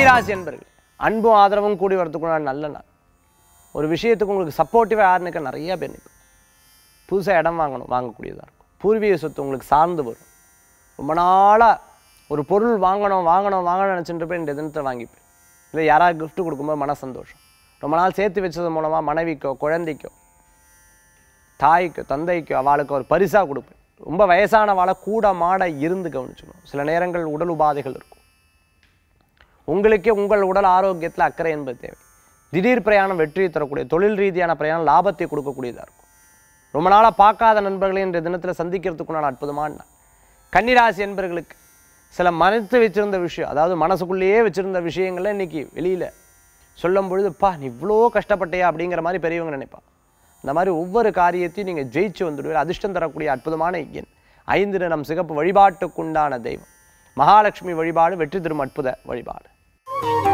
கன்னிராசி என்பர்கள் அன்பும் ஆதரவும் கூடி வரதுக்குள்ள நல்ல நாள் ஒரு விஷயத்துக்கு உங்களுக்கு சப்போர்ட்டிவாக யாருனுக்க நிறைய பேர் நிற்கும் புதுசாக இடம் வாங்கணும் வாங்கக்கூடியதாக இருக்கும் பூர்வீக சொத்து உங்களுக்கு சார்ந்து வரும் ரொம்ப நாளாக ஒரு பொருள் வாங்கணும் வாங்கணும் வாங்கணும் நினச்சிட்டு போய் இந்த தினத்தை வாங்கிப்பேன் இல்லை யாராவது gift கொடுக்கும்போது மன சந்தோஷம் ரொம்ப நாள் சேர்த்து வச்சது மூலமாக மனைவிக்கோ குழந்தைக்கோ தாய்க்கோ தந்தைக்கோ அவளுக்கு ஒரு பரிசாக கொடுப்பேன் ரொம்ப வயசானவாளை கூட மாட இருந்து கவனிச்சுக்கணும் சில நேரங்கள் உடல் உபாதைகள் இருக்கும் உங்களுக்கே உங்கள் உடல் ஆரோக்கியத்தில் அக்கறை என்பது தேவை திடீர் பிரயாணம் வெற்றியை தரக்கூடிய தொழில் ரீதியான பிரயாணம் லாபத்தை கொடுக்கக்கூடியதாக இருக்கும் ரொம்ப நாளாக பார்க்காத நண்பர்களை இன்றைய தினத்தில் சந்திக்கிறதுக்குண்டான அற்புதமான நாள் கன்னிராசி என்பர்களுக்கு சில மனத்து வச்சிருந்த விஷயம் அதாவது மனசுக்குள்ளேயே வச்சிருந்த விஷயங்களை இன்னைக்கு வெளியில் சொல்லும் பொழுது பா நீ இவ்வளோ கஷ்டப்பட்டியா அப்படிங்கிற மாதிரி பெரியவங்க நினைப்பா இந்த மாதிரி ஒவ்வொரு காரியத்தையும் நீங்கள் ஜெயிச்சு வந்துடுவீர் அதிர்ஷ்டம் தரக்கூடிய அற்புதமான எண் ஐந்து நிறம் சிகப்பு வழிபாட்டுக்குண்டான தெய்வம் மகாலட்சுமி வழிபாடு வெற்றி தரும் அற்புத வழிபாடு